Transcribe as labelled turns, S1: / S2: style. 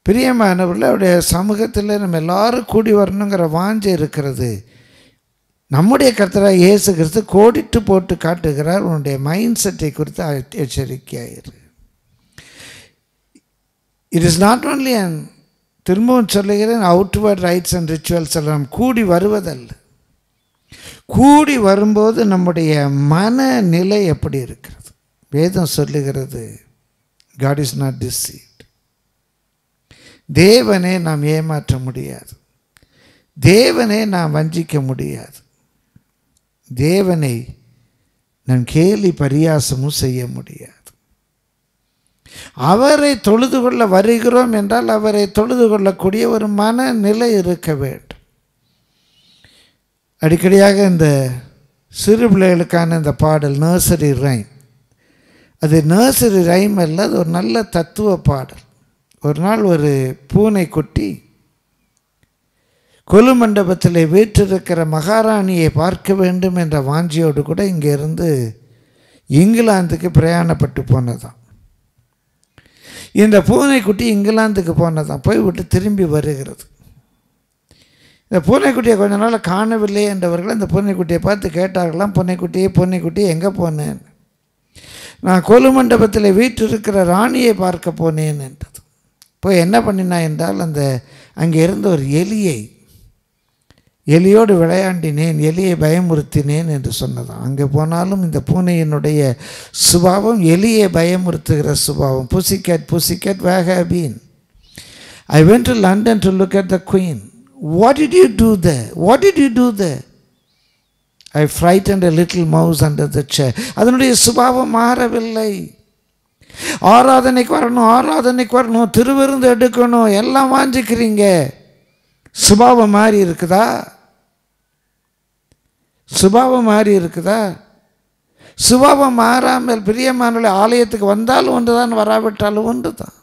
S1: பிரியமானவர்கள் அவருடைய சமூகத்தில் நம்ம எல்லாரும் கூடி வரணுங்கிற வாஞ்சை இருக்கிறது நம்முடைய கர்த்தராக இயேசு கிறிஸ்து கோடிட்டு போட்டு காட்டுகிறார் உன்னுடைய மைண்ட் செட்டை குறித்து எச்சரிக்கையாயிரு இட் இஸ் நாட் ஓன்லி அன் திரும்பவும் சொல்லுகிறேன் அவுட்வர்ட் ரைட்ஸ் அண்ட் ரிச்சுவல்ஸ் எல்லாம் கூடி வருவதல்ல கூடி வரும்போது நம்முடைய மனநிலை எப்படி இருக்கிறது வேதம் சொல்லுகிறது காட் இஸ் நாட் டிசீவ்ட் தேவனை நாம் ஏமாற்ற முடியாது தேவனை நாம் வஞ்சிக்க முடியாது தேவனை நாம் கேலி பரியாசமும் செய்ய முடியாது அவரை தொழுது கொள்ள வருகிறோம் என்றால் அவரை தொழுது கொள்ளக்கூடிய ஒரு மனநிலை இருக்க வேண்டும் அடிக்கடியாக இந்த சிறு பிள்ளைகளுக்கான இந்த பாடல் நர்சரி ரைம் அது நர்சரி ரைம் அல்ல அது ஒரு நல்ல தத்துவ பாடல் ஒரு நாள் ஒரு பூனை குட்டி கொலு மண்டபத்தில் வீற்றிருக்கிற மகாராணியை பார்க்க வேண்டும் என்ற வாஞ்சியோடு கூட இங்கேருந்து இங்கிலாந்துக்கு பிரயாணப்பட்டு போனதாம் இந்த பூனைக்குட்டி இங்கிலாந்துக்கு போனதான் போய் விட்டு திரும்பி வருகிறது இந்த பூனைக்குட்டியை கொஞ்ச நாள் காணவில்லை என்றவர்கள் அந்த பூனைக்குட்டியை பார்த்து கேட்டார்களாம் பூனைக்குட்டியே பூனைக்குட்டி எங்கே போனேன் நான் கொலு மண்டபத்தில் வீற்றிருக்கிற ராணியை பார்க்க போனேன் என்றது போய் என்ன பண்ணினா என்றால் அந்த அங்கே இருந்த ஒரு எலியை எலியோடு விளையாண்டினேன் எலியை பயமுறுத்தினேன் என்று சொன்னதாம் அங்கே போனாலும் இந்த பூனையினுடைய சுபாவம் எலியை பயமுறுத்துகிற சுபாவம் புசிக்கட் புசிக்கட் வேக been I went to London to look at the queen what did you do there what did you do there I frightened little mouse under the chair அதனுடைய சுபாவம் மாறவில்லை ஆராதனைக்கு வரணும் ஆராதனைக்கு வரணும் திருவிருந்து எடுக்கணும் எல்லாம் வாஞ்சிக்கிறீங்க சுபாவம் மாறி இருக்குதா சுபாவம் மாறி இருக்குதா சுபாவம் மாறாமல் பிரியமான ஆலயத்துக்கு வந்தாலும் ஒன்று தான் வராவிட்டாலும் ஒன்று தான்